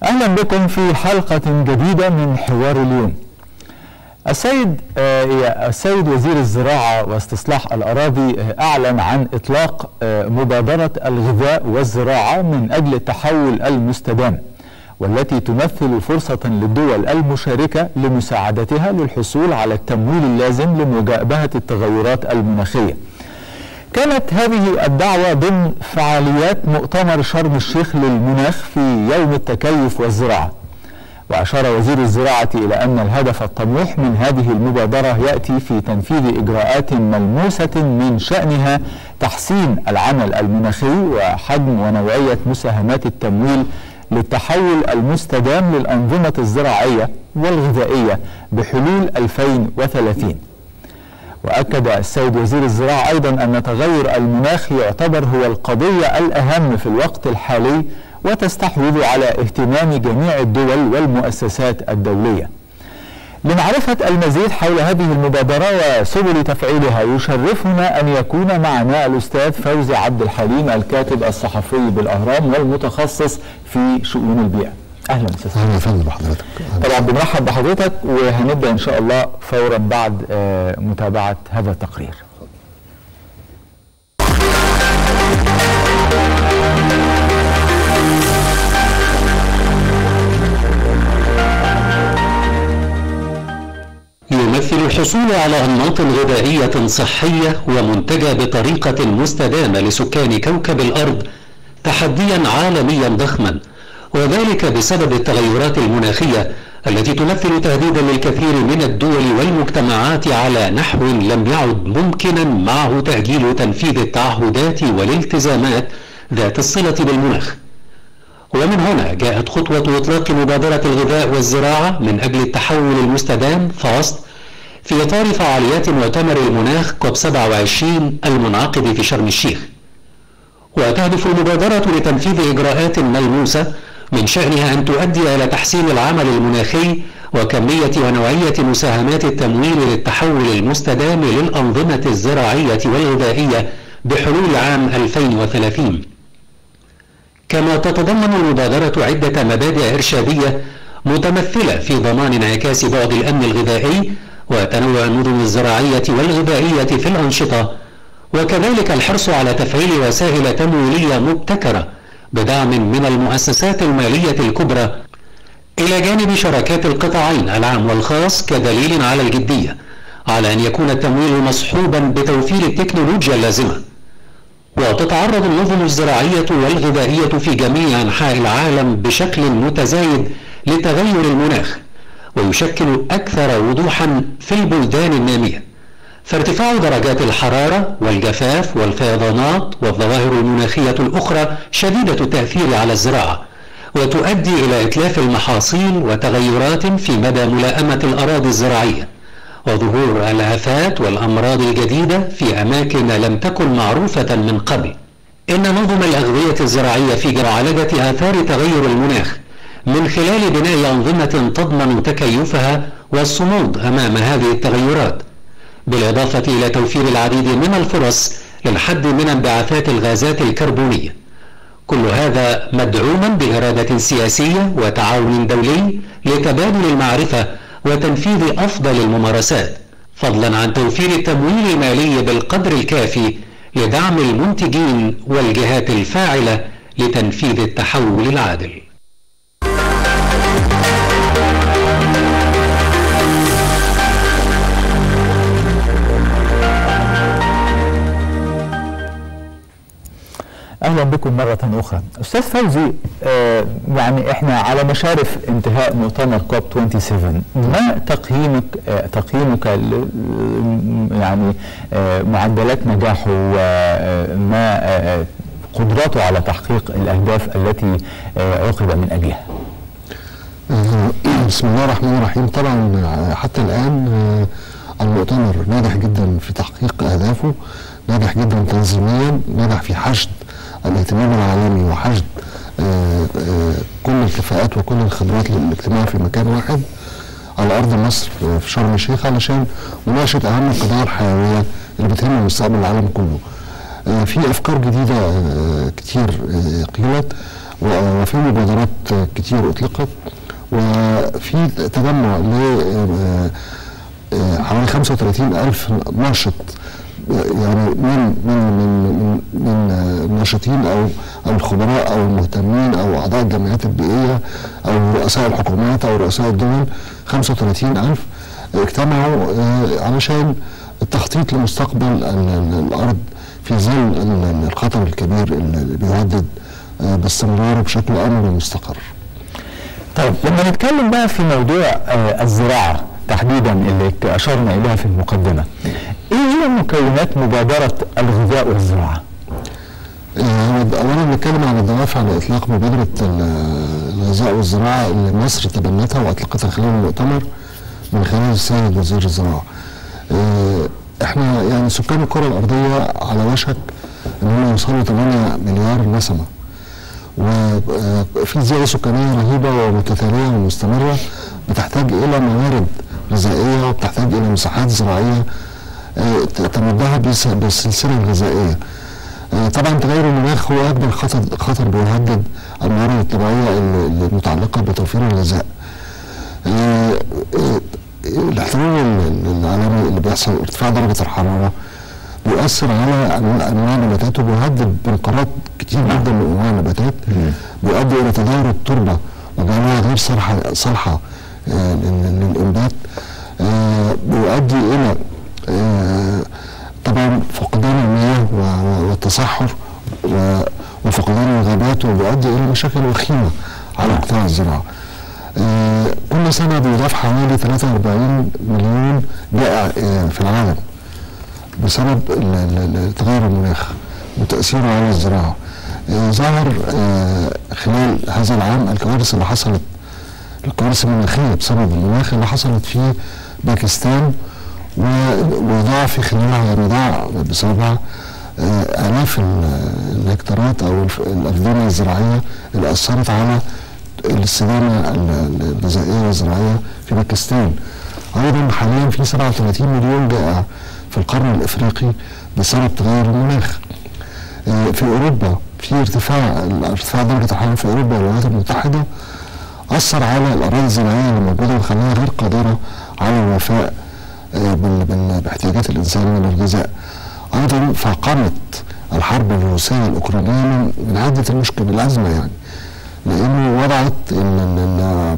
أهلا بكم في حلقة جديدة من حوار اليوم السيد آه، السيد وزير الزراعة واستصلاح الأراضي آه، أعلن عن إطلاق آه، مبادرة الغذاء والزراعة من أجل التحول المستدام والتي تمثل فرصة للدول المشاركة لمساعدتها للحصول على التمويل اللازم لمجابهة التغيرات المناخية كانت هذه الدعوة ضمن فعاليات مؤتمر شرم الشيخ للمناخ في يوم التكيف والزراعة وأشار وزير الزراعة إلى أن الهدف الطموح من هذه المبادرة يأتي في تنفيذ إجراءات ملموسة من شأنها تحسين العمل المناخي وحجم ونوعية مساهمات التمويل للتحول المستدام للأنظمة الزراعية والغذائية بحلول 2030 وأكد السيد وزير الزراعة أيضا أن تغير المناخ يعتبر هو القضية الأهم في الوقت الحالي وتستحوذ على اهتمام جميع الدول والمؤسسات الدولية لمعرفة المزيد حول هذه المبادرة وسبل تفعيلها يشرفنا أن يكون معنا الأستاذ فوزي عبد الحليم الكاتب الصحفي بالأهرام والمتخصص في شؤون البيئة أهلا أستاذ اهلا وسهلا بحضرتك طبعا بنرحب بحضرتك وهنبدا ان شاء الله فورا بعد آه، متابعه هذا التقرير يمثل الحصول على أنماط غذائية صحية ومنتجة بطريقة مستدامة لسكان كوكب الأرض تحديا عالميا ضخما وذلك بسبب التغيرات المناخية التي تمثل تهديدا للكثير من الدول والمجتمعات على نحو لم يعد ممكنا معه تأجيل تنفيذ التعهدات والالتزامات ذات الصلة بالمناخ ومن هنا جاءت خطوة إطلاق مبادرة الغذاء والزراعة من أجل التحول المستدام فاست في إطار فعاليات مؤتمر المناخ كوب 27 المنعقد في شرم الشيخ وتهدف المبادرة لتنفيذ إجراءات ملموسة من شأنها أن تؤدي إلى تحسين العمل المناخي وكمية ونوعية مساهمات التمويل للتحول المستدام للأنظمة الزراعية والغذائية بحلول عام 2030 كما تتضمن المبادرة عدة مبادئ إرشادية متمثلة في ضمان انعكاس بعد الأمن الغذائي وتنوع النظم الزراعية والغذائية في الأنشطة وكذلك الحرص على تفعيل وسائل تمويلية مبتكرة بدعم من المؤسسات المالية الكبرى إلى جانب شراكات القطاعين العام والخاص كدليل على الجدية على أن يكون التمويل مصحوبا بتوفير التكنولوجيا اللازمة وتتعرض النظم الزراعية والغذائية في جميع أنحاء العالم بشكل متزايد لتغير المناخ ويشكل أكثر وضوحا في البلدان النامية فارتفاع درجات الحرارة والجفاف والفيضانات والظواهر المناخية الأخرى شديدة التأثير على الزراعة وتؤدي إلى إتلاف المحاصيل وتغيرات في مدى ملائمة الأراضي الزراعية وظهور الآفات والأمراض الجديدة في أماكن لم تكن معروفة من قبل إن نظم الأغذية الزراعية في معالجة آثار تغير المناخ من خلال بناء أنظمة تضمن تكيفها والصمود أمام هذه التغيرات بالإضافة إلى توفير العديد من الفرص للحد من انبعاثات الغازات الكربونية كل هذا مدعوما بإرادة سياسية وتعاون دولي لتبادل المعرفة وتنفيذ أفضل الممارسات فضلا عن توفير التمويل المالي بالقدر الكافي لدعم المنتجين والجهات الفاعلة لتنفيذ التحول العادل اهلا بكم مره اخرى استاذ فوزي آه يعني احنا على مشارف انتهاء مؤتمر كوب 27 ما تقييمك آه تقييمك ل- يعني آه معدلات نجاحه وما آه قدراته على تحقيق الاهداف التي آه عقد من اجلها آه، بسم الله الرحمن الرحيم طبعا آه، حتى الان آه، المؤتمر ناجح جدا في تحقيق اهدافه ناجح جدا تنظيميا ناجح في حشد الاهتمام العالمي وحشد آه، آه، كل الكفاءات وكل الخبرات للاجتماع في مكان واحد على ارض مصر في في شرم الشيخ علشان مناقشه اهم القضايا الحيويه اللي بتهم مستقبل العالم كله. آه، في افكار جديده آه، كتير آه، قيلت و- وفي مبادرات كتير اطلقت وفي تجمع ل آه، آه، حوالي 35 ألف ناشط يعني من من من من, من آه، الناشطين او او الخبراء او المهتمين او اعضاء الجمعيات البيئيه او رؤساء الحكومات او رؤساء الدول 35 ألف اجتمعوا آه، علشان التخطيط لمستقبل ال- ال- الارض في ظل ال- ال- الخطر الكبير اللي بيهدد آه، باستمراره بشكل امن ومستقر. طيب لما نتكلم بقى في موضوع آه، الزراعة تحديدا اللي ك- أشرنا إليها في المقدمة إيه هي مكونات مبادرة الغذاء والزراعة؟ آه، هو د- اولا نتكلم عن الدوافع لاطلاق مبادره ال- الغذاء والزراعه اللي مصر تبنتها واطلقتها خلال المؤتمر من خلال السيد وزير الزراعه. آه، احنا يعني سكان الكره الارضيه على وشك ان هم يوصلوا 8 مليار نسمه. وفي زيادة سكانية رهيبة ومتتالية ومستمرة بتحتاج إلى موارد غذائية وبتحتاج إلى مساحات زراعية آه، ت- تمدها بس- بالسلسلة الغذائية. آه، طبعا تغير المناخ هو أكبر خطر خطر بيهدد الموارد الطبيعية ال- المتعلقة بتوفير الغذاء. آه، آه، الاحتلال ال- العالمي اللي بيحصل ارتفاع درجة الحرارة بيؤثر على أنواع- انواع النباتات وبيهدد بنقرات كتير جدا من انواع النباتات بيؤدي الى تدهور التربه وجعلها غير صالحه صالحه آه، لل- للانبات آه، بيؤدي الى آه، طبعا فقدان المياه و- و- والتصحر و- وفقدان الغابات وبيؤدي الى مشاكل وخيمه على قطاع الزراعه. آه، كل سنه بيضاف حوالي 43 مليون جائع آه، في العالم بسبب ال- ال- ال- تغير المناخ وتأثيره على الزراعة آه، ظهر آه، خلال هذا العام الكوارث اللي حصلت الكوارث المناخية بسبب المناخ اللي حصلت في باكستان و- وضاع في خلالها يعني ضاع بسببها آه، آلاف ال- الهكتارات أو الف- الأفدنة الزراعية اللي أثرت على الاستدامة ال- الغذائية والزراعية في باكستان أيضا حاليا في 37 مليون جائع في القرن الإفريقي بسبب تغير المناخ آه، في أوروبا في ارتفاع ارتفاع درجة الحرارة في أوروبا والولايات المتحدة أثر على الأراضي الزراعية اللي موجودة وخلاها غير قادرة على الوفاء آه، بال- بال- باحتياجات الإنسان من الغذاء أيضا فاقمت الحرب الروسية الأوكرانية من من عدة المشكلة الأزمة يعني لأنه وضعت ال- ال- ال-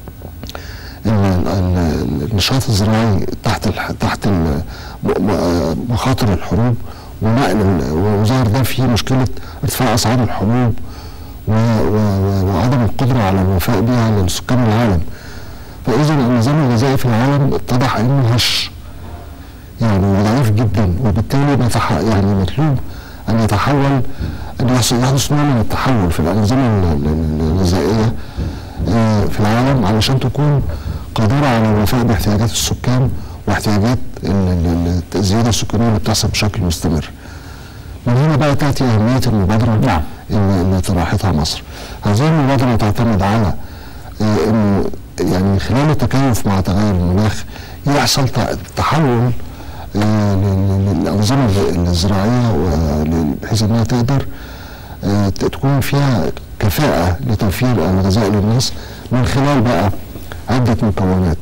ال- ال- النشاط الزراعي تحت الح- تحت ال- م- م- مخاطر الحروب ونقل ال- وظهر ده في مشكله ارتفاع اسعار الحبوب و- و- و- وعدم القدره على الوفاء بها لسكان العالم فاذا النظام الغذائي في العالم اتضح انه هش يعني ضعيف جدا وبالتالي بيتح... يعني مطلوب ان يتحول ان يحصل يحدث نوع من التحول في الانظمه ال- ال- الغذائيه آه، في العالم علشان تكون قادره على الوفاء باحتياجات السكان واحتياجات ال- ال- ال- الزياده السكانيه اللي بتحصل بشكل مستمر. من هنا بقى تاتي اهميه المبادره نعم. اللي اللي طرحتها مصر. هذه المبادره تعتمد على آه، انه يعني من خلال التكيف مع تغير المناخ يحصل ت- تحول آه، لل- لل- للانظمه الز- الزراعيه ول- بحيث انها تقدر آه، ت- تكون فيها كفاءه لتوفير الغذاء للناس من خلال بقى عده مكونات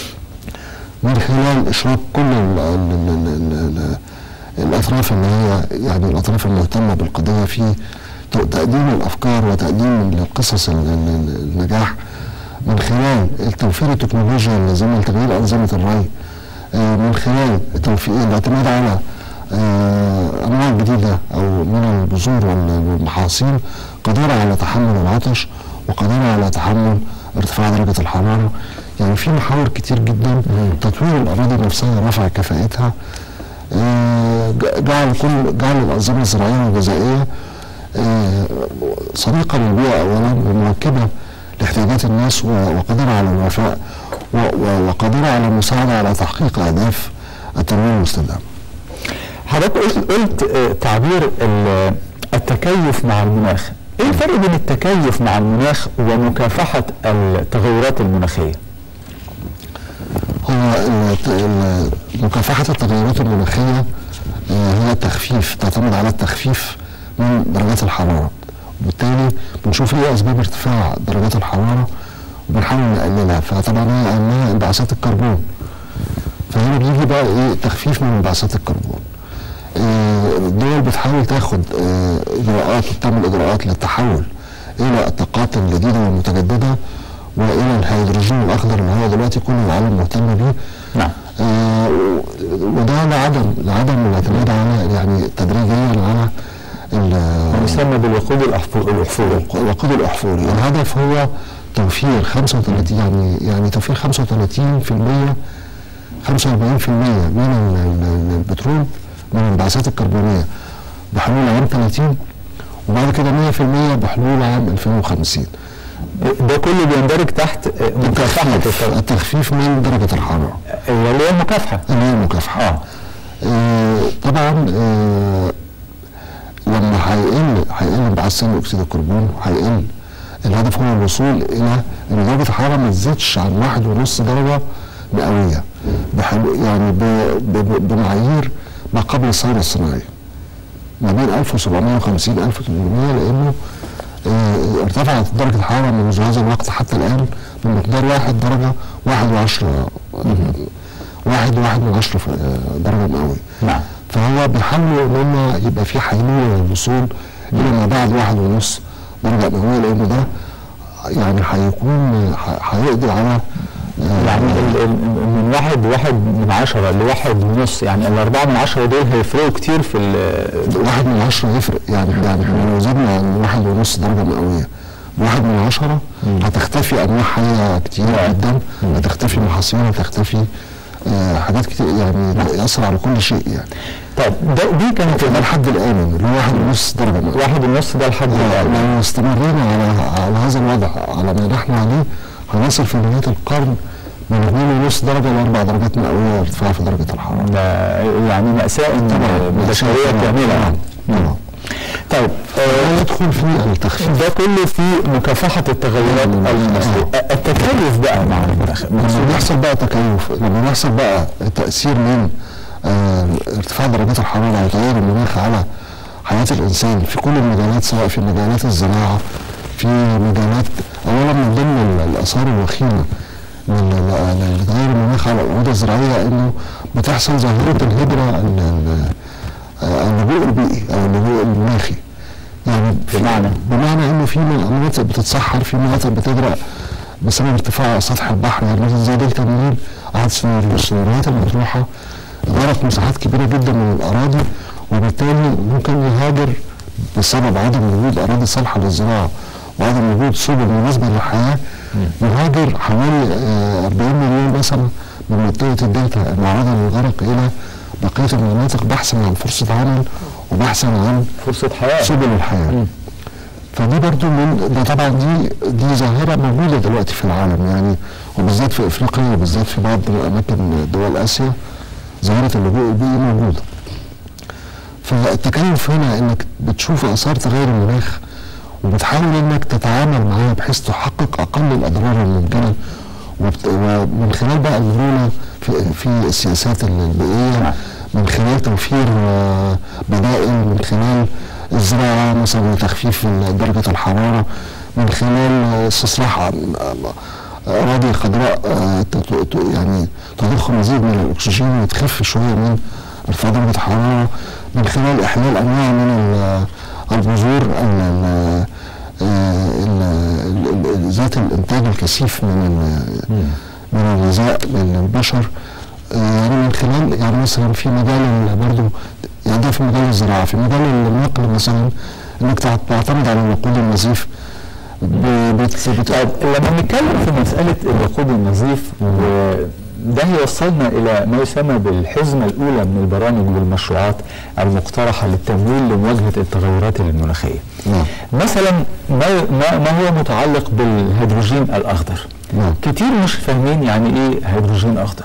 من خلال اشراك كل ال ال ال ال ال الاطراف اللي هي يعني الاطراف المهتمه بالقضيه في ت- تقديم الافكار وتقديم القصص ال- ال- ال- النجاح من خلال توفير التكنولوجيا اللازمه لتغيير انظمه الري آه، من خلال توفير الاعتماد على آه، انواع جديده او من البذور وال- والمحاصيل قادره على تحمل العطش وقادره على تحمل ارتفاع درجه الحراره يعني في محاور كتير جدا تطوير الاراضي نفسها رفع كفاءتها آه، ج- جعل كل جعل الانظمه الزراعيه والغذائيه آه، صديقه للبيئه اولا ومواكبه لاحتياجات الناس و- وقادره على الوفاء و- و- وقادره على المساعده على تحقيق اهداف التنميه المستدامه. حضرتك قلت, قلت آه، تعبير ال- التكيف مع المناخ ايه الفرق بين التكيف مع المناخ ومكافحة التغيرات المناخية هو ال- ال- مكافحة التغيرات المناخية آه، هي التخفيف تعتمد على التخفيف من درجات الحرارة وبالتالي بنشوف ايه اسباب ارتفاع درجات الحراره وبنحاول نقللها فطبعا هي اهمها انبعاثات الكربون فهنا بيجي بقى ايه تخفيف من انبعاثات الكربون آه، الدول بتحاول تاخد آه، اجراءات وتعمل اجراءات للتحول الى الطاقات الجديده والمتجدده والى الهيدروجين الاخضر اللي هو دلوقتي كل العالم مهتم بيه نعم آه، و- وده لعدم لعدم الاعتماد على يعني تدريجيا على ال- يسمى بالوقود الأحفو- الأحفوري الوقود الاحفوري الهدف هو توفير 35 يعني يعني توفير 35% 45% من ال- ال- البترول من الانبعاثات الكربونيه بحلول عام 30 وبعد كده 100% بحلول عام 2050 ده كله بيندرج تحت مكافحة التغير التخفيف من درجه الحراره اللي هي المكافحة اللي هي المكافحه اه آه طبعا آه لما هيقل هيقل انبعاث ثاني اكسيد الكربون هيقل الهدف هو الوصول الى ان درجه الحراره ما تزيدش عن واحد ونص درجه مئويه بحلو يعني ب ب بمعايير ما قبل الثوره الصناعيه ما بين 1750 1800 لانه آه ارتفعت درجه الحراره منذ هذا الوقت حتى الان بمقدار واحد درجه واحد وعشرة واحد واحد من عشرة آه، درجه مئويه نعم فهو بيحاولوا ان هم يبقى في حيلوله للوصول الى ما بعد واحد ونص درجه مئويه لانه ده يعني هيكون ح- هيقضي على آه، يعني ال- ال- من واحد واحد من عشرة لواحد ونص يعني الأربعة من عشرة دول هيفرقوا كتير في ال- واحد من عشرة يفرق يعني يعني احنا لو زدنا عن واحد ونص درجة مئوية واحد من عشرة هتختفي أنواع حية كتيرة جدا هتختفي محاصيل هتختفي آه حاجات كتير يعني يأثر على كل شيء يعني طيب ده دي كانت ده الحد الآمن اللي هو واحد ونص درجة مئوية واحد ونص ده الحد آه، الأدنى لو استمرينا على على هذا الوضع على ما نحن عليه هنصل في نهاية القرن من اثنين ونص درجة لأربع درجات مئوية ارتفاع في درجة الحرارة ده يعني مأساة إن بشرية كاملة يعني طبعا طيب آه، يدخل في التخفيف ده كله في مكافحة التغيرات المناخية التكيف بقى مع المناخ لما بيحصل بقى تكيف لما بيحصل بقى تأثير من آه ارتفاع درجات الحرارة وتغير المناخ على حياة الإنسان في كل المجالات سواء في مجالات الزراعة في مجالات أولا من ضمن ال- الآثار الوخيمة من ال- ال- لتغير المناخ على الأرض الزراعية إنه بتحصل ظاهرة الهجرة ال- ال- آه، اللجوء البيئي أو اللجوء المناخي يعني في- بمعنى؟ بمعنى انه في مناطق بتتصحر في مناطق بتغرق بسبب ارتفاع سطح البحر يعني مثلا زي دلتا النيل قعد السيناريوهات المطروحه غرق مساحات كبيره جدا من الاراضي وبالتالي ممكن يهاجر بسبب عدم وجود اراضي صالحه للزراعه وعدم وجود سبل مناسبه للحياه يهاجر حوالي آه، 40 مليون نسمه من منطقه الدلتا المعرضه للغرق الى بقيه المناطق بحثا عن فرصه عمل وبحثا عن فرصة حياة سبل الحياه فدي برضو من ده طبعا دي دي ظاهره موجوده دلوقتي في العالم يعني وبالذات في افريقيا وبالذات في بعض اماكن دول اسيا ظاهره اللجوء البيئي موجوده فالتكيف هنا انك بتشوف اثار تغير المناخ وبتحاول انك تتعامل معاها بحيث تحقق اقل الاضرار الممكنه وبت- ومن خلال بقى المرونه في, في السياسات البيئيه نعم. من خلال توفير آه، بدائل من خلال الزراعه مثلا وتخفيف ال- درجه الحراره من خلال آه، استصلاح آه، آه، اراضي خضراء آه، ت- ت- ت- يعني تضخ مزيد من الاكسجين وتخف شويه من ارتفاع درجه الحراره من خلال احلال انواع من ال- البذور ال- ال- آه، ال- ال- ال- ذات الانتاج الكثيف من ال- من الغذاء للبشر آه، يعني من خلال يعني مثلا في مجال برضه يعني ده في مجال الزراعه في مجال النقل مثلا انك تع- تعتمد على الوقود النظيف ب- بت- بت- طيب لما نتكلم في مسألة الوقود النظيف وده هيوصلنا إلى ما يسمى بالحزمة الأولى من البرامج والمشروعات المقترحة للتمويل لمواجهة التغيرات المناخية. نعم. مثلا ما ما ما هو متعلق بالهيدروجين الأخضر. نعم. كتير مش فاهمين يعني إيه هيدروجين أخضر.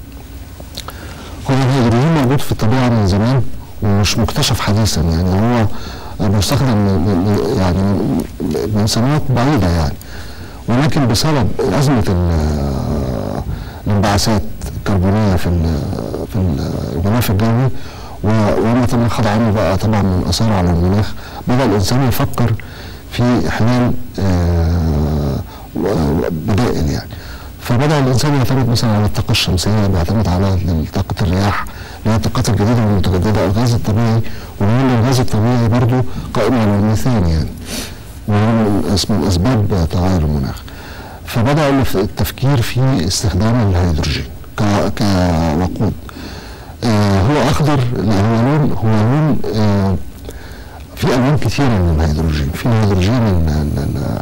هو الهيدروجين موجود في الطبيعه من زمان ومش مكتشف حديثا يعني هو بيستخدم ل- ل- يعني من سنوات بعيده يعني ولكن بسبب ازمه ال- الانبعاثات الكربونيه في ال- في ال- الغلاف الجوي و- وما تناقض عنه بقى طبعا من اثار على المناخ بدا الانسان يفكر في احلال آه، و- و- بدائل يعني فبدا الانسان يعتمد مثلا على الطاقه الشمسيه بيعتمد على طاقه الرياح اللي هي الطاقات الجديده والمتجدده الغاز الطبيعي ومن الغاز الطبيعي برضو قائم على الميثان يعني وهو من أس- من اسباب تغير المناخ فبدا الف- التفكير في استخدام الهيدروجين ك- كوقود آه هو اخضر لا هو لون هو لون آه في الوان كثيره من الهيدروجين في الهيدروجين ال- ال- ال-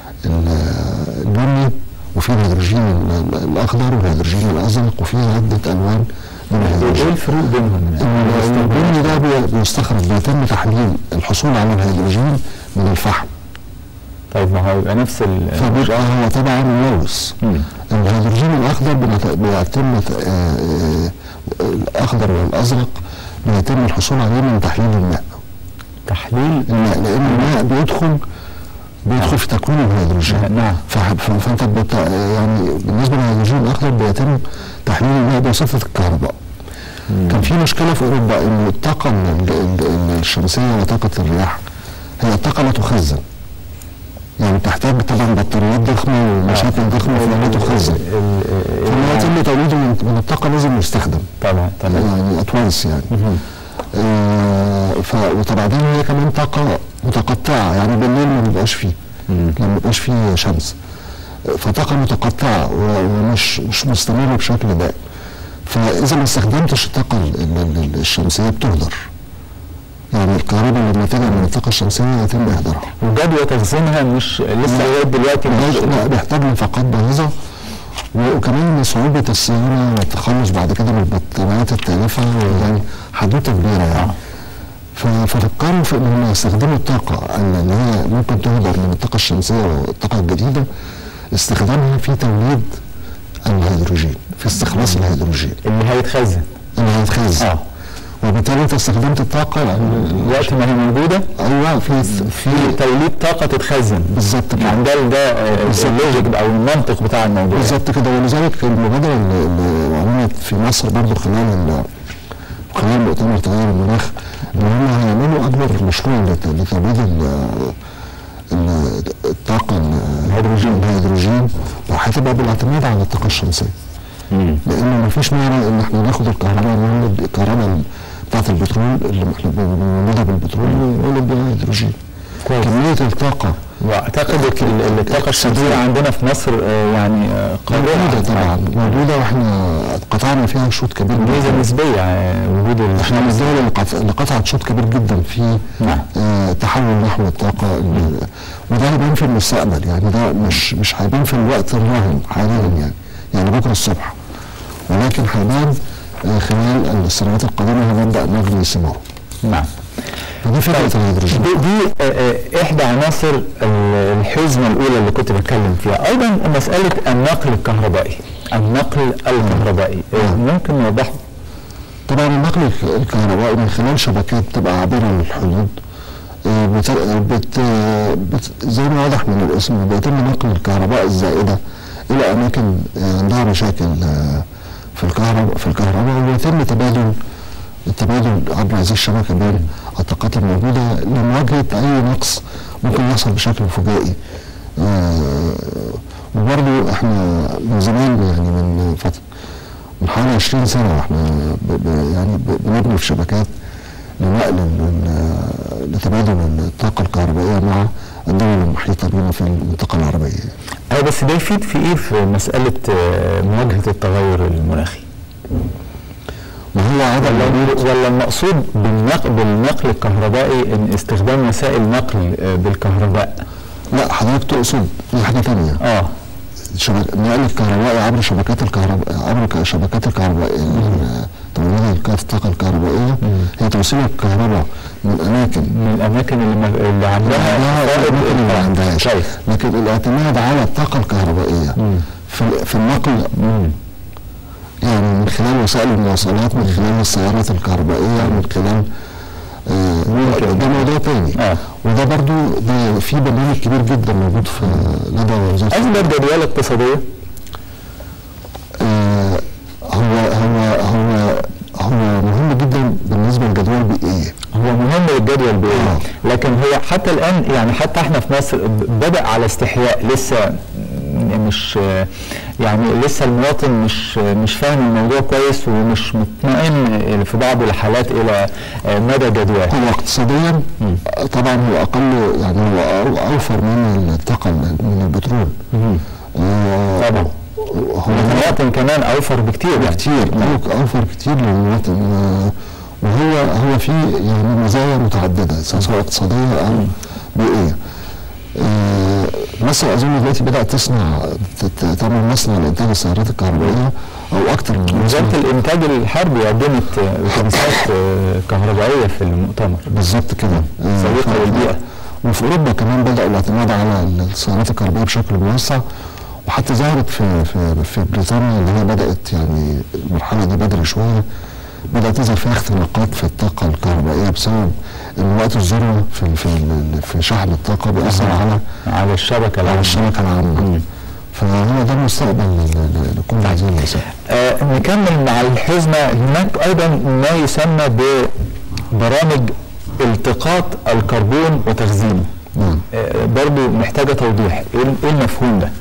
ال- البني وفي الهيدروجين ال- ال- الاخضر والهيدروجين الازرق وفي عده الوان من ايه الهيدروجين الفروق بينهم؟ ال- البني ده بي- بيستخرج بيتم تحليل الحصول على الهيدروجين من الفحم طيب ما هو يبقى نفس ال فبيبقى هو طبعا ملوث مم. الهيدروجين الاخضر بنت- بيتم ت- آه، آه، الاخضر والازرق بيتم الحصول عليه من تحليل الماء تحليل الماء لان الماء بيدخل بيدخل في تكوين الهيدروجين نعم. فح- ف- فانت بت يعني بالنسبه للهيدروجين الاخضر بيتم تحليل الماء بواسطه الكهرباء كان في مشكله في اوروبا ان الطاقه ال- ال- ال- الشمسيه وطاقه الرياح هي الطاقه لا تخزن يعني تحتاج طبعا بطاريات ضخمه ومشاكل ضخمه فلا تخزن ال- ال- فلما يتم توليده من من الطاقه لازم يستخدم طبعا طبعا يعني اتوانس يعني مهم. آه ف وطبعا هي كمان طاقه متقطعه يعني بالليل ما بيبقاش فيه مم. لما بيبقاش فيه شمس فطاقه متقطعه و- ومش مش مستمره بشكل دائم فاذا ما استخدمتش الطاقه ال- ال- ال- الشمسيه بتهدر يعني الكهرباء لما تيجي من الطاقه الشمسيه يتم اهدارها وجدوى تخزينها مش لسه لغايه دلوقتي مش لا بيحتاج نفقات باهظه وكمان صعوبة الصيانة والتخلص بعد كده من البطاريات التالفة يعني حدوتة كبيرة يعني ف- ففكروا في ان هم يستخدموا الطاقة اللي هي ممكن تهدر من الطاقة الشمسية والطاقة الجديدة استخدامها في توليد الهيدروجين في استخلاص الهيدروجين اللي هيتخزن اللي هيتخزن اه وبالتالي انت استخدمت الطاقة لأن- وقت ما هي موجوده ايوه في في في توليد طاقه تتخزن بالظبط كده يعني ده ده آه، بالظبط. اللوجيك او المنطق بتاع الموضوع بالظبط كده ولذلك المبادره اللي اللي عملت في مصر برضو خلال ال- خلال مؤتمر تغير المناخ ان هم هيعملوا اكبر مشروع لت- لتوليد ال- ال- الطاقه ال- الهيدروجين. الهيدروجين وهتبقى بالاعتماد على الطاقه الشمسيه مم. لان مفيش معنى ان احنا ناخد الكهرباء نولد الكهرباء بتاعت البترول اللي احنا بنولدها بالبترول ونولد بيها هيدروجين كويس. كميه الطاقه واعتقد ال- ال- الطاقه الشمسيه عندنا في مصر آه، يعني آه، موجوده قادره طبعا موجوده واحنا قطعنا فيها شوط كبير ميزه جدا نسبيه آه، وجود احنا من الشمس الدول اللي قط- اللي قطعت شوط كبير جدا في نعم. آه تحول نحو الطاقه ال- وده هيبان في المستقبل يعني ده مش مش هيبان في الوقت الراهن حاليا يعني يعني بكره الصبح ولكن هيبان آه خلال السنوات القادمه هنبدا نجني ثماره نعم فدي فكره الهيدروجين دي, دي آه، آه، احدى عناصر ال- الحزمه الاولى اللي كنت بتكلم فيها ايضا مساله النقل الكهربائي النقل الكهربائي آه، ممكن نوضح طبعا النقل الك- الكهربائي من خلال شبكات تبقى عابره للحدود آه، بت... بت... بت... زي ما واضح من الاسم بيتم نقل الكهرباء الزائده الى اماكن آه، عندها مشاكل آه، في الكهرباء في الكهرباء ويتم تبادل التبادل عبر هذه الشبكه بين الطاقات الموجوده لمواجهه اي نقص ممكن يحصل بشكل فجائي آه، وبرضه احنا من زمان يعني من فتره من حوالي 20 سنه واحنا ب ب يعني ب بنبني في شبكات لنقل ال- ال- لتبادل الطاقه الكهربائيه مع الدول المحيطه بنا في المنطقه العربيه. أيوة بس ده يفيد في ايه في مساله آه، مواجهه التغير المناخي وهو عدم ولا ولا المقصود بالنقل بالنقل الكهربائي ان استخدام وسائل نقل آه، بالكهرباء لا حضرتك تقصد في حاجه ثانيه اه شبك... نقل الكهربائي عبر شبكات الكهرباء عبر ك- شبكات الكهرباء ال- توليد الك- الطاقه الكهربائيه هي توصيل الكهرباء من اماكن من الاماكن اللي, ما اللي عندها عندها فائض الاماكن اللي ما إنتاج. عندهاش كويس لكن الاعتماد على الطاقه الكهربائيه مم. في في النقل مم. يعني من خلال وسائل المواصلات من خلال السيارات الكهربائيه من خلال آه ممكن. ده موضوع تاني آه. وده برضو ده في برنامج كبير جدا موجود في لدى وزاره اصدر جدول اقتصاديه آه هو هو هو هو مهم جدا بالنسبه للجدول البيئيه هو مهم للجدول البيئي آه. لكن هو حتى الان يعني حتى احنا في مصر ب- بدا على استحياء لسه م- مش يعني لسه المواطن مش مش فاهم الموضوع كويس ومش مطمئن في بعض الحالات الى مدى جدواه هو اقتصاديا طبعا هو اقل يعني هو أو- اوفر من الطاقه من البترول آه، طبعا. هو المواطن كمان اوفر بكتير يعني. كتير أو- اوفر كتير للمواطن آه، وهو هو في يعني مزايا متعدده سواء اقتصاديه او بيئيه آه، مصر اظن دلوقتي بدات تصنع ت- ت- تعمل مصنع لانتاج السيارات الكهربائيه او اكتر من وزاره مصنع. الانتاج الحربي قدمت اتوبيسات آه، كهربائيه في المؤتمر بالظبط كده آه، صديقة ف- للبيئة. وفي اوروبا كمان بداوا الاعتماد على السيارات الكهربائيه بشكل موسع وحتى ظهرت في في في بريطانيا اللي هي بدات يعني المرحله دي بدري شويه بدات تظهر فيها اختناقات في الطاقه الكهربائيه بسبب ان وقت الذروه في في في شحن الطاقه بيأثر على على الشبكه على العامه الشبكه العامه فهو ده المستقبل ل- ل- لكل هذه الوسائل آه نكمل مع الحزمة هناك أيضا ما يسمى ببرامج التقاط الكربون وتخزينه نعم آه برضو محتاجة توضيح إيه إيه المفهوم ده؟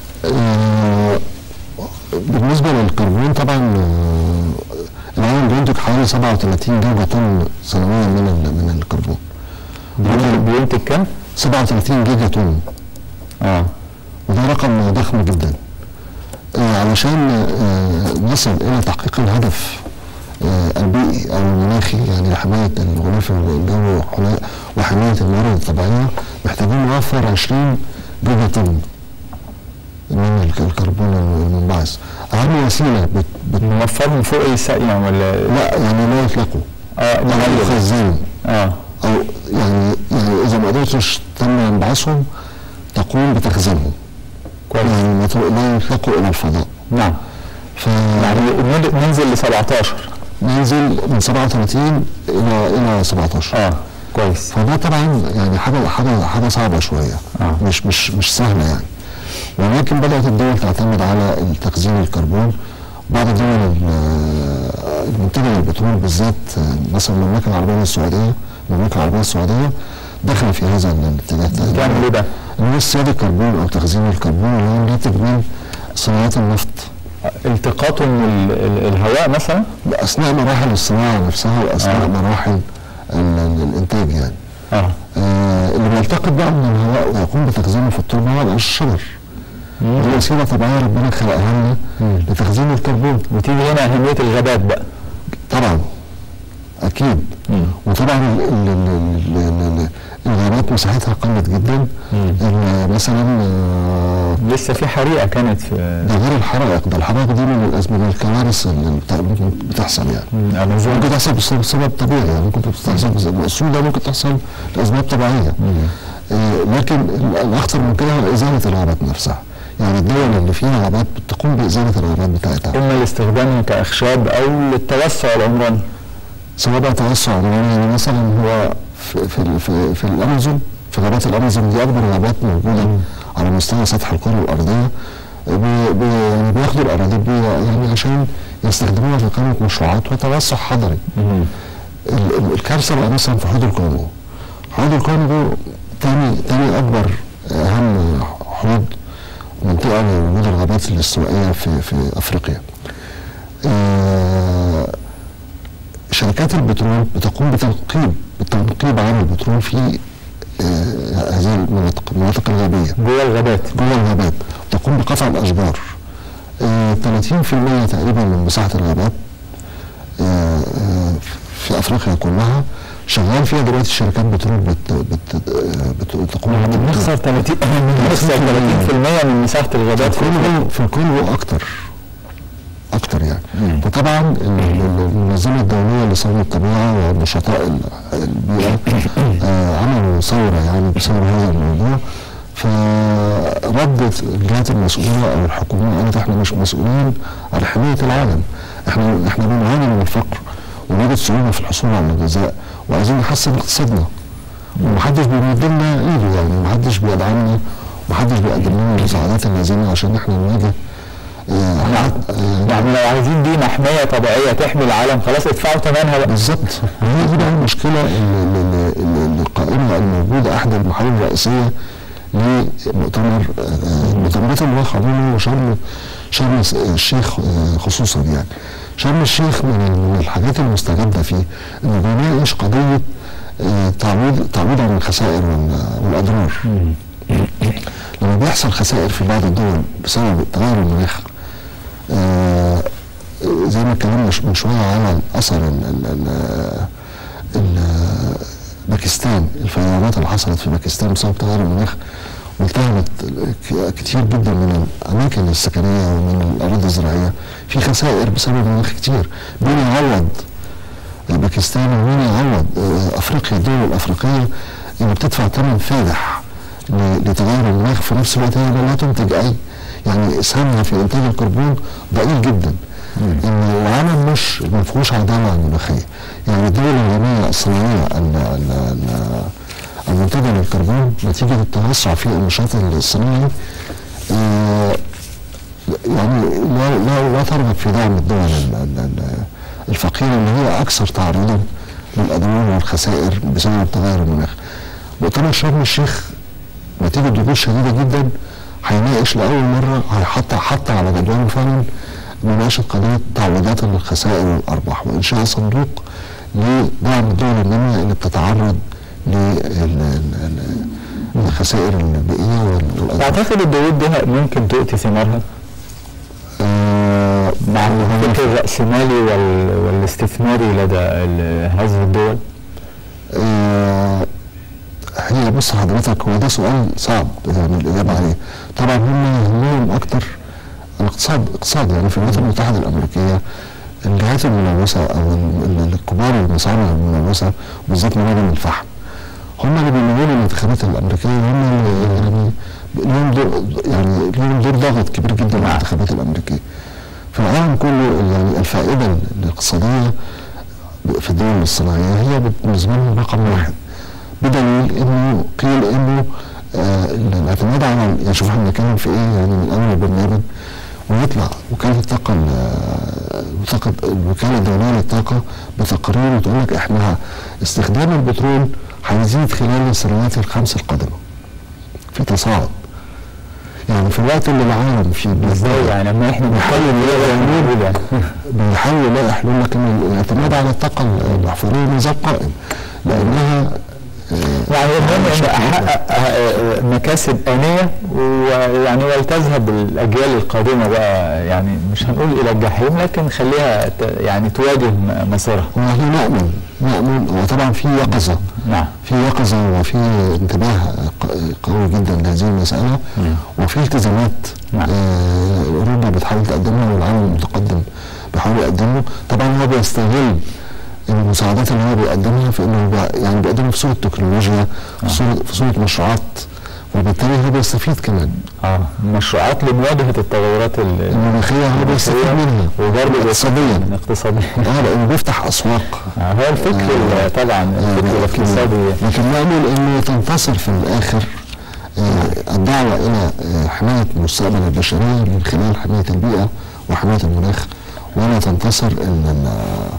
آه، بالنسبة للكربون طبعا آه، العالم بينتج حوالي 37 جيجا طن سنويا من ال- من الكربون بينتج- بينتج كام؟ 37 جيجا طن اه وده رقم ضخم جدا آه، علشان آه، نصل إلى تحقيق الهدف آه، البيئي أو المناخي يعني لحماية الغلاف الجوي وحنا- وحماية الموارد الطبيعية محتاجين نوفر 20 جيجا طن من الك- الكربون المنبعث أهم وسيلة بت بت نوفرهم فوق السقيا ولا لا يعني لا يطلقوا اه لا نقلل يخزنوا اه أو يعني يعني إذا ما قدرتش تم إنبعاثهم تقوم بتخزينهم كويس يعني ما ت- لا يطلقوا إلى الفضاء نعم يعني نن- ننزل ل 17 فننزل من 37 إلى إلى 17 اه كويس فده طبعا يعني حاجه حاجه حاجه صعبه شويه آه. مش مش مش سهله يعني ولكن بدات الدول تعتمد على تخزين الكربون بعض الدول ال- المنتجه للبترول بالذات آه، مثلا المملكه العربيه السعوديه المملكه العربيه السعوديه داخله في هذا الاتجاه تعمل ايه ده؟ اللي هو استياد الكربون او تخزين الكربون اللي هو ناتج من صناعات النفط التقاطه من ال- ال- الهواء مثلا اثناء مراحل الصناعه نفسها واثناء آه. مراحل ال- ال- الانتاج يعني اه آه اللي بيلتقط بقى من الهواء ويقوم بتخزينه في التربه هو الشجر دي وسيله طبيعيه ربنا خلقها لنا مم. لتخزين الكربون وتيجي هنا اهميه الغابات بقى طبعا اكيد مم. وطبعا ال- ال- ال- ال- ال- الغابات مساحتها قلت جدا مم. ال- مثلا آه، لسه في حريقه كانت في ده غير الحرائق ده الحرائق دي من الأز- من الكوارث اللي بت- ممكن بتحصل يعني امازون ممكن تحصل بسبب سبب طبيعي يعني ممكن تحصل بسبب السوء ممكن تحصل لاسباب طبيعيه آه لكن ال- الاخطر من كده هو ازاله الغابات نفسها يعني الدول اللي فيها غابات بتقوم بازاله الغابات بتاعتها اما لاستخدامها كاخشاب او للتوسع العمراني سواء بقى توسع عمراني يعني مثلا هو في في ال- في, في الامازون في غابات الامازون دي اكبر غابات موجوده على مستوى سطح الكره الارضيه بي بي يعني بياخدوا الاراضي دي يعني عشان يستخدموها في اقامه مشروعات وتوسع حضري ال- ال- الكارثه بقى مثلا في حوض الكونغو حوض الكونغو تاني تاني اكبر اهم حوض منطقه لوجود الغابات الاستوائيه في في افريقيا. آه شركات البترول بتقوم بتنقيب بالتنقيب عن البترول في آه هذه المناطق المناطق الغابيه جوه الغابات جوه الغابات تقوم بقطع الاشجار آه 30% تقريبا من مساحه الغابات آه آه في افريقيا كلها شغال فيها دلوقتي شركات بترول بت بت بت بتقوم يعني بنخسر 30 بنخسر 30% من مساحه الغابات في الكونغو في الكونغو اكتر اكتر يعني فطبعا ال- ال- المنظمه الدوليه لصون الطبيعه ونشطاء ال- البيئه آه عملوا ثوره يعني بسبب هذا الموضوع فردت الجهات المسؤوله او الحكومه قالت احنا مش مسؤولين عن حمايه العالم احنا احنا بنعاني من الفقر ونجد صعوبه في الحصول على الغذاء وعايزين نحسن اقتصادنا ومحدش بيمد لنا ايده يعني محدش بيدعمنا ومحدش بيقدم لنا المساعدات اللازمه عشان احنا نواجه آه، حت- آه، يعني لو عايزين دي محميه طبيعيه تحمي العالم خلاص ادفعوا ثمنها بقى بالظبط هي دي بقى المشكله اللي- اللي اللي- القائمه الموجوده احد المحاور الرئيسيه لمؤتمر آه، المؤتمرات اللي هو عاملينه شرم شرم الس- الشيخ آه، خصوصا يعني شرم الشيخ من من الحاجات المستجده فيه انه بيناقش قضيه آه، تعويض تعويض عن الخسائر وال- والاضرار لما بيحصل خسائر في بعض الدول بسبب تغير المناخ آه، زي ما اتكلمنا ش- من شويه على اثر ال ال ال ال باكستان الفيضانات اللي حصلت في باكستان بسبب تغير المناخ والتهمت ك- كتير جدا من الاماكن السكنيه ومن الاراضي الزراعيه في خسائر بسبب المناخ كتير مين يعوض باكستان ومين يعوض آه، افريقيا الدول الافريقيه اللي بتدفع ثمن فادح ل- لتغير المناخ في نفس الوقت هي لا تنتج اي يعني اسهامها في انتاج الكربون ضئيل جدا ان العالم مش ما فيهوش عداله مناخيه يعني الدول الغنيه الصناعيه ال- ال- ال- المنتجه للكربون نتيجه التوسع في النشاط الصناعي آه، يعني لا لا لا ترغب في دعم الدول ال- ال- ال- الفقيره اللي هي اكثر تعرضا للاضرار والخسائر بسبب تغير المناخ. مؤتمر شرم الشيخ نتيجه ضغوط شديده جدا هيناقش لاول مره هيحط حط على جدوله فعلا مناقشه قضيه تعويضات الخسائر والارباح وانشاء صندوق لدعم الدول الناميه اللي بتتعرض للخسائر البيئيه وال- والاضرار. تعتقد الضغوط دي ممكن تؤتي ثمارها آه، مع الفكر الرأسمالي وال- والاستثماري لدى ال- هذه الدول آه، هي بص حضرتك هو ده سؤال صعب يعني الاجابه عليه طبعا هم يهمهم اكتر الاقتصاد اقتصاد يعني في الولايات المتحده الامريكيه الجهات الملوثه او ال- ال- الكبار المصانع الملوثه بالذات معادن الفحم هم اللي بيمولوا الانتخابات الامريكيه هم اللي يعني لهم دور يعني لهم دور ضغط كبير جدا على الانتخابات الامريكيه في العالم كله يعني الفائده الاقتصاديه في الدول الصناعيه هي بالنسبه لهم رقم واحد بدليل انه قيل انه آه الاعتماد على يعني شوف احنا بنتكلم في ايه يعني من اول البرنامج ويطلع وكاله الطاقه ال- الطاقه الوكاله الدوليه للطاقه بتقارير وتقول لك احنا استخدام البترول هيزيد خلال السنوات الخمس القادمه في تصاعد يعني في الوقت اللي العالم فيه ازاي يعني لما احنا بنتكلم ايه ده بيحاول يلاقي حلول لكن الاعتماد على الطاقه الاحفوريه نظام قائم لانها يعني المهم ان احقق آه، مكاسب آنية ويعني ولتذهب الاجيال القادمة بقى يعني مش هنقول الى الجحيم لكن خليها ت- يعني تواجه م- مسارها ونحن نأمل نأمل وطبعا في يقظة نعم في يقظة وفي انتباه ق- قوي جدا لهذه المسألة وفي التزامات نعم. آه، أوروبا بتحاول تقدمها والعالم المتقدم بيحاول يقدمه طبعا هو بيستغل المساعدات اللي هو بيقدمها في انه بي- يعني بيقدمها في صورة تكنولوجيا في صورة, في صورة مشروعات وبالتالي هو بيستفيد كمان اه مشروعات لمواجهة التغيرات ال- المناخية هو بيستفيد منها وبرضه اقتصاديا اقتصاديا اه لانه بيفتح اسواق آه، هو الفكر ال- طبعا الفكر آه، الاقتصادي لكن, لكن نأمل انه تنتصر في الاخر آه، الدعوة الى آه، حماية مستقبل البشرية من خلال حماية البيئة وحماية المناخ ولا تنتصر ال- ال-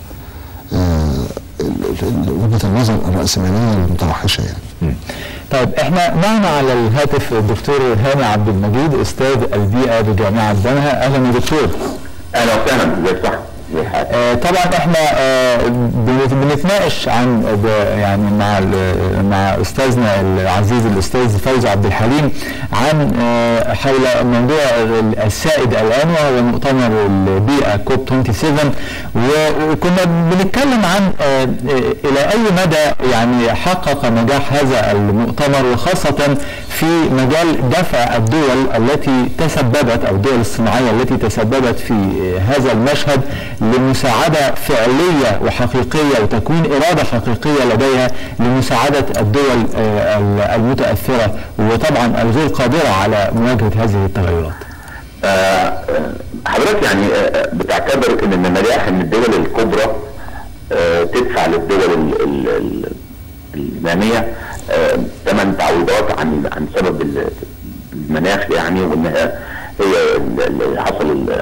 آه، ال- ال- وجهة النظر الرأسمالية المتوحشة يعني طيب احنا معنا على الهاتف الدكتور هاني عبد المجيد استاذ البيئه بجامعه بنها اهلا يا دكتور اهلا وسهلا ازيك صح ازي حالك آه طبعا احنا آه بنت- بنتناقش عن ب- يعني مع ال- مع استاذنا العزيز الاستاذ فوزي عبد الحليم عن آه حول موضوع ال- السائد الان وهو مؤتمر البيئه كوب 27 و- وكنا بنتكلم عن آه آه، الى اي مدى يعني حقق نجاح هذا المؤتمر وخاصه في مجال دفع الدول التي تسببت او الدول الصناعيه التي تسببت في هذا المشهد لمساعده فعليه وحقيقيه وتكوين اراده حقيقيه لديها لمساعده الدول آه، المتاثره وطبعا الغير قادره على مواجهه هذه التغيرات. آه، آه، حضرتك يعني آه، بتعتبر ان من النجاح ان الدول الكبرى آه، تدفع للدول ال- ال- ال- الناميه آه، ثمن تعويضات عن عن سبب ال- المناخ يعني وانها هي ال- ال- حصل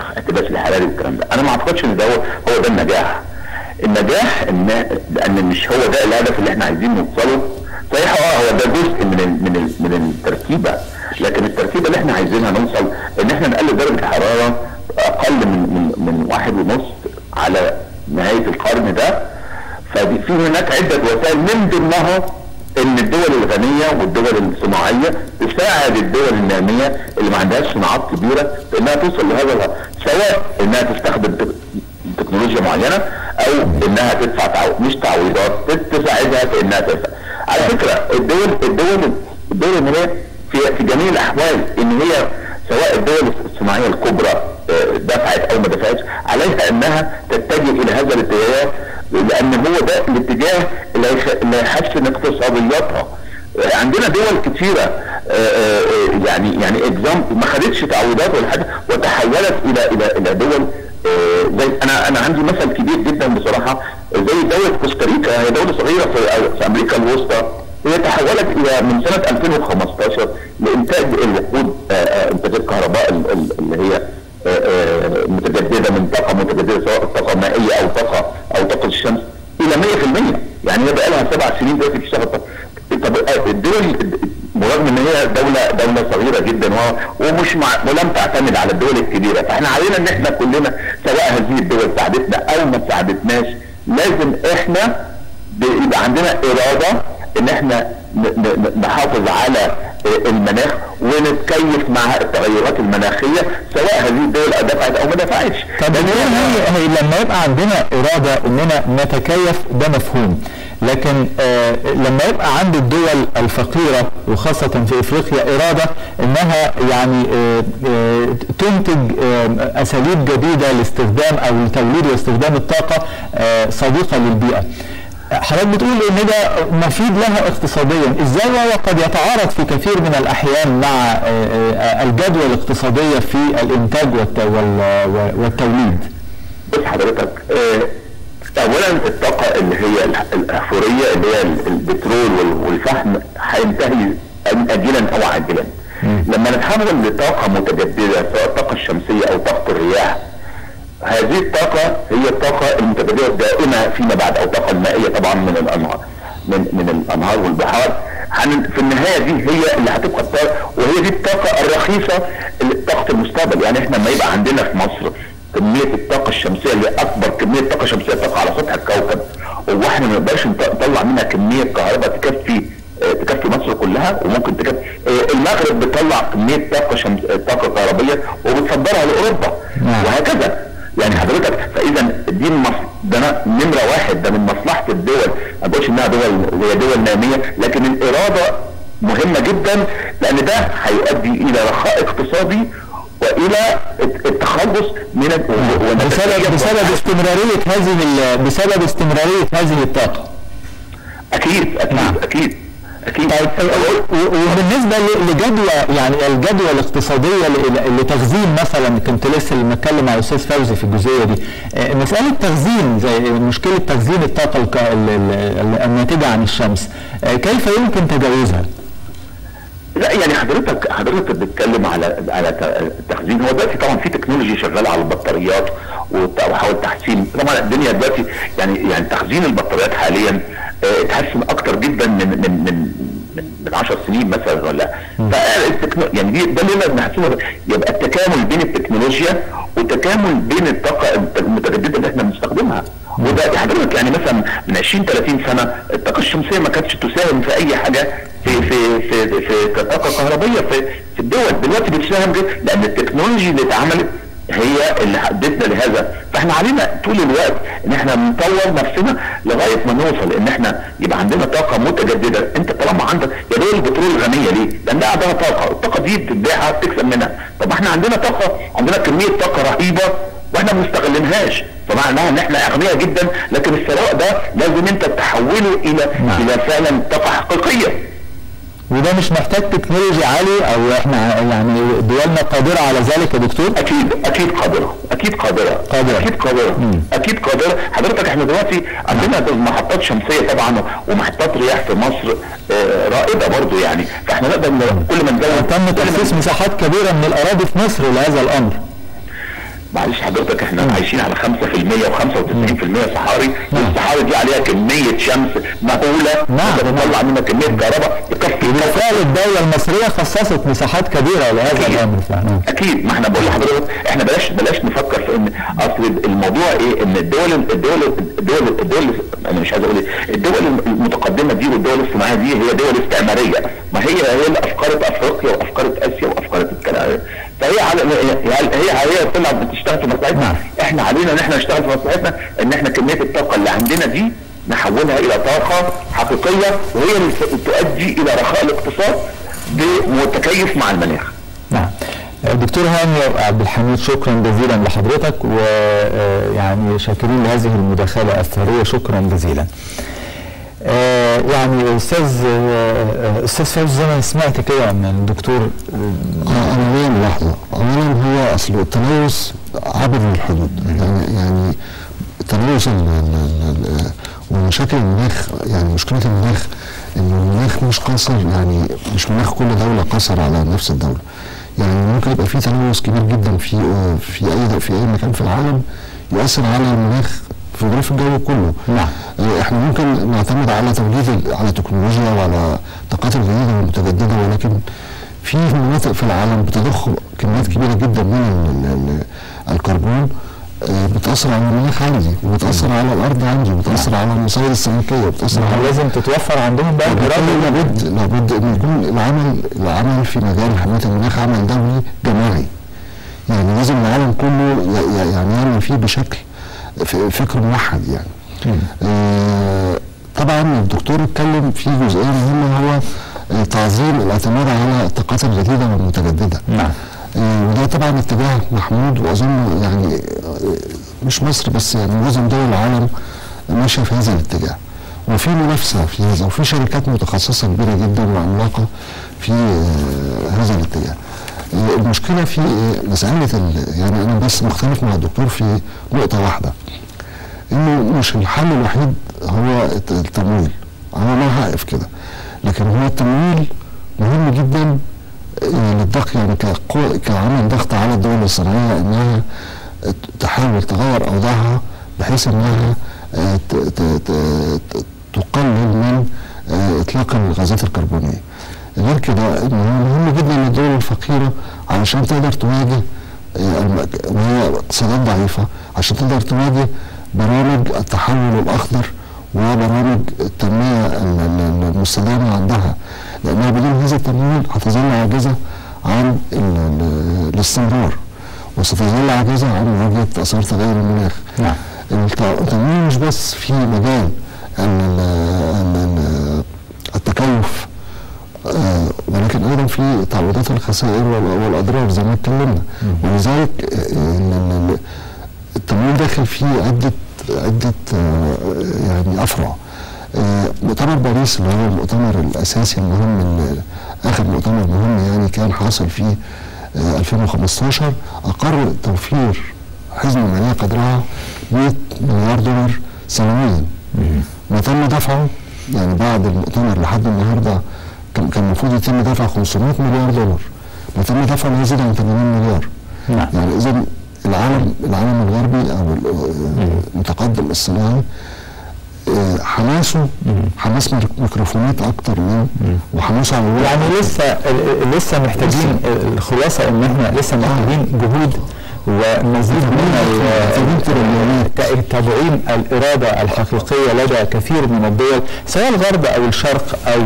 احتباس الحراري والكلام ده انا ما اعتقدش ان ده هو هو ده النجاح النجاح ان لان مش هو ده الهدف اللي احنا عايزين نوصله صحيح اه هو ده جزء من ال من ال من التركيبه لكن التركيبه اللي احنا عايزينها نوصل ان احنا نقلل درجه الحراره اقل من من من واحد ونص على نهايه القرن ده ففي هناك عده وسائل من ضمنها ان الدول الغنيه والدول الصناعيه تساعد الدول الناميه اللي ما عندهاش صناعات كبيره في انها توصل لهذا الهدف سواء انها تستخدم تك- تكنولوجيا معينه او انها تدفع تعو... مش تعويضات تت- تساعدها في انها تدفع على فكره الدول الدول الدول اللي هي في في جميع الاحوال ان هي سواء الدول الصناعيه الكبرى آه، دفعت او ما دفعتش عليها انها تتجه الى هذا الاتجاه لان هو ده الاتجاه اللي هيخ- اللي هيحسن اقتصادياتها آه، عندنا دول كثيره آه، آه، آه، يعني يعني اكزامبل ما خدتش تعويضات ولا حاجه وتحولت الى الى الى دول آه، زي انا انا عندي مثل كبير جدا بصراحه زي دوله كوستاريكا هي دوله صغيره في, في امريكا الوسطى هي تحولت الى من سنه 2015 لانتاج الوقود آه، آه، انتاجات كهرباء ال- ال- اللي هي آه، آه، متجدده من طاقه متجدده سواء طاقه مائيه او طاقه او طاقه الشمس الى 100% يعني هي بقى لها سبع سنين دلوقتي بتشتغل طب طب آه، الدول برغم ان هي دوله دوله صغيره جدا و- ومش مع ولم تعتمد على الدول الكبيره فاحنا علينا ان احنا كلنا سواء هذه الدول ساعدتنا او ما ساعدتناش لازم احنا ب- يبقى عندنا اراده ان احنا ن- ن- نحافظ على آه، المناخ ونتكيف مع التغيرات المناخيه سواء هذه الدول دفعت او ما دفعتش طب لأن هي هي- هي لما يبقى عندنا إرادة إننا نتكيف ده مفهوم لكن آه لما يبقى عند الدول الفقيرة وخاصة في إفريقيا إرادة إنها يعني آه آه تنتج آه أساليب جديدة لاستخدام أو لتوليد واستخدام الطاقة آه صديقة للبيئة حضرتك بتقول ان ده مفيد لها اقتصاديا ازاي وهو قد يتعارض في كثير من الاحيان مع آه، آه، الجدوى الاقتصاديه في الانتاج والت- وال- والتوليد بص حضرتك آه، اولا الطاقه اللي هي الح- الاحفوريه اللي هي ال- البترول وال- والفحم هينتهي اجلا او عاجلا لما نتحول لطاقه متجدده سواء الطاقه الشمسيه او طاقه الرياح هذه الطاقة هي الطاقة المتجددة الدائمة فيما بعد أو الطاقة المائية طبعا من الأنهار من من الأنهار والبحار هن- في النهاية دي هي اللي هتبقى الطاقة وهي دي الطاقة الرخيصة اللي طاقة المستقبل يعني احنا لما يبقى عندنا في مصر كمية الطاقة الشمسية اللي هي أكبر كمية طاقة شمسية تقع على سطح الكوكب واحنا ما نقدرش نط- نطلع منها كمية كهرباء تكفي آه، تكفي مصر كلها وممكن تكفي آه، المغرب بتطلع كمية طاقة شمس آه، طاقة كهربية وبتصدرها لأوروبا نعم. وهكذا يعني حضرتك فاذا دي المص... ده أنا- نمره واحد ده من مصلحه الدول ما بقولش انها دول هي دول ناميه لكن الاراده مهمه جدا لان ده هيؤدي الى رخاء اقتصادي والى الت- التخلص من ال- و- ونتيجة- بسبب بسبب استمراريه هذه ال- بسبب استمراريه هذه الطاقه اكيد اكيد نعم. اكيد اكيد طيب و- وبالنسبه ل- لجدوى يعني الجدوى الاقتصاديه ل- لتخزين مثلا كنت لسه اللي بتكلم مع الاستاذ فوزي في الجزئيه دي آه، مساله تخزين زي مشكله تخزين الطاقه الك- ال- ال- الناتجه عن الشمس آه، كيف يمكن تجاوزها؟ لا يعني حضرتك حضرتك بتتكلم على على ت- التخزين هو دلوقتي طبعا في تكنولوجي شغاله على البطاريات وت- وحاول تحسين طبعا الدنيا دلوقتي يعني يعني تخزين البطاريات حاليا آه، اتحسن اكتر جدا من من من من, من 10 سنين مثلا ولا فالتكنو يعني دي ده اللي لازم نحسنه يبقى التكامل بين التكنولوجيا والتكامل بين الطاقه المتجدده اللي احنا بنستخدمها وده حضرتك يعني مثلا من 20 30 سنه الطاقه الشمسيه ما كانتش تساهم في اي حاجه في في في في كطاقه كهربيه في في الدول دلوقتي بتساهم جدا لان التكنولوجي اللي اتعملت هي اللي حددنا لهذا فاحنا علينا طول الوقت ان احنا نطور نفسنا لغايه ما نوصل ان احنا يبقى عندنا طاقه متجدده انت طالما عندك يا دول البترول غنيه ليه؟ لان ده عندها طاقه الطاقه دي بتبيعها بتكسب منها طب احنا عندنا طاقه عندنا كميه طاقه رهيبه واحنا ما بنستغلناش فمعناها ان احنا اغنياء جدا لكن الثراء ده لازم انت تحوله الى نعم. الى فعلا طاقه حقيقيه وده مش محتاج تكنولوجي عالي او احنا يعني دولنا قادره على ذلك يا دكتور؟ اكيد اكيد قادره اكيد قادره قادرة. اكيد قادره مم. اكيد قادره حضرتك احنا دلوقتي عندنا محطات شمسيه طبعا ومحطات رياح في مصر آه، رائده برضو يعني فاحنا نقدر ن- كل ما نزود تم كل ما- تخصيص مساحات كبيره من الاراضي في مصر لهذا الامر. معلش حضرتك احنا عايشين على 5% و95% صحاري والصحاري دي عليها كميه شمس مهوله نعم. تقدر تطلع منها كميه كهرباء تكفي بالفعل الدولة المصرية خصصت مساحات كبيرة لهذا أكيد. الأمر فعلا اكيد ما احنا بقول لحضرتك احنا بلاش بلاش نفكر في ان اصل الموضوع ايه ان الدول الدول الدول الدول انا مش عايز اقول ايه الدول المتقدمه دي والدول الصناعيه دي هي دول استعماريه ما هي هي اللي افكرت افريقيا وافكرت اسيا وافكرت الكلام فهي على هي هي هي طلعت بتشتغل في مصلحتنا احنا علينا ان احنا نشتغل في مصلحتنا ان احنا كميه الطاقه اللي عندنا دي نحولها الى طاقه حقيقيه وهي اللي تؤدي الى رخاء الاقتصاد بمتكيف مع المناخ نعم دكتور هاني عبد الحميد شكرا جزيلا لحضرتك ويعني شاكرين لهذه المداخلة الثرية شكرا جزيلا آه، يعني استاذ آه، استاذ فوزي زي ما سمعت كده من الدكتور آه، اولا لحظه اولا هو اصل التلوث عبر الحدود يعني يعني تلوث ال- ال- ال- ومشاكل المناخ يعني مشكله المناخ ان المناخ مش قاصر يعني مش مناخ كل دوله قاصر على نفس الدوله يعني ممكن يبقى في تلوث كبير جدا في في اي في اي مكان في العالم يؤثر على المناخ في غلاف الجو كله نعم. آه، احنا ممكن نعتمد على توليد ال- على التكنولوجيا وعلى الطاقات الجديده والمتجدده ولكن في مناطق في العالم بتضخ كميات كبيره جدا من ال- ال- الكربون آه، بتاثر على المناخ عندي وبتاثر على الارض عندي وبتاثر على المصادر السمكيه وبتاثر على لازم تتوفر عندهم بقى بالتالي إرادة لابد لابد ان يكون العمل العمل في مجال حمايه المناخ عمل دولي جماعي يعني لازم العالم كله ي- ي- يعني يعمل فيه بشكل ف- فكر موحد يعني آه طبعا الدكتور اتكلم في جزئيه مهمه هو آه، تعظيم الاعتماد على الطاقات الجديده والمتجدده نعم. آه، وده طبعا اتجاه محمود واظن يعني آه، مش مصر بس يعني معظم دول العالم ماشيه في هذا الاتجاه وفي منافسه في هذا وفي شركات متخصصه كبيره جدا وعملاقه في آه، هذا الاتجاه آه، المشكله في آه، مساله ال- يعني انا بس مختلف مع الدكتور في نقطه واحده انه مش الحل الوحيد هو الت- التمويل انا ما هقف كده لكن هو التمويل مهم جدا آه، للضغط يعني كقوة كعمل ضغط على الدول الصناعية انها ت- تحاول تغير اوضاعها بحيث انها آه، ت- ت- ت- ت- تقلل من آه، اطلاق الغازات الكربونية غير كده انه مهم جدا للدول الفقيرة علشان تقدر تواجه آه، الم- وهي اقتصادات ضعيفة عشان تقدر تواجه برامج التحول الاخضر وبرامج التنمية ال- ال- المستدامة عندها لأنها بدون هذا التمويل هتظل عاجزة عن ال- ال- الاستمرار وستظل عاجزة عن مواجهة آثار تغير المناخ نعم. الت- التمويل مش بس في مجال ال- ال- ال- التكيف آه، ولكن ايضا في تعويضات الخسائر وال- والاضرار زي ما اتكلمنا ولذلك آه، ال- ال- التمويل داخل فيه عده عده آه، يعني افرع آه، مؤتمر باريس اللي هو المؤتمر الاساسي المهم اللي- اخر مؤتمر مهم يعني كان حاصل في آه، 2015 اقر توفير حزمه ماليه قدرها 100 مليار دولار سنويا ما تم دفعه يعني بعد المؤتمر لحد النهارده كان كان المفروض يتم دفع 500 مليار دولار ما تم دفع لا يزيد عن 80 مليار نعم. يعني اذا العالم العالم الغربي او ال- المتقدم الصناعي آه، حماسه حماس ميك- ميكروفونات اكتر من وحماسه على الوعي يعني لسه ال- لسه محتاجين الخلاصه ان احنا لسه محتاجين جهود ومزيد من محتاجين تريليونات. ال- تدعيم الاراده الحقيقيه لدى كثير من الدول سواء الغرب او الشرق او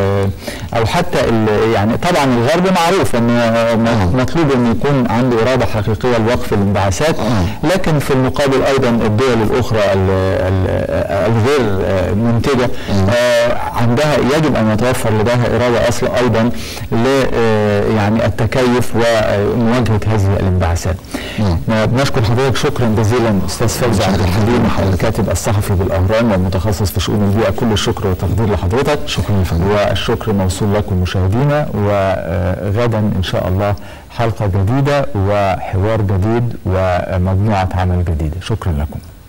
او حتى ال- يعني طبعا الغرب معروف ان م- مطلوب ان يكون عنده اراده حقيقيه لوقف الانبعاثات آه. لكن في المقابل ايضا الدول الاخرى ال- ال- الغير منتجه آه، عندها يجب ان يتوفر لديها اراده اصل ايضا ل آه، يعني التكيف ومواجهه هذه الانبعاثات. نعم. آه، بنشكر حضرتك شكرا جزيلا استاذ فوزي عبد الحليم الكاتب الصحفي بالاهرام والمتخصص في شؤون البيئه كل الشكر والتقدير لحضرتك شكرا يا فندم. والشكر موصول لكم مشاهدينا وغدا ان شاء الله حلقه جديده وحوار جديد ومجموعه عمل جديده شكرا لكم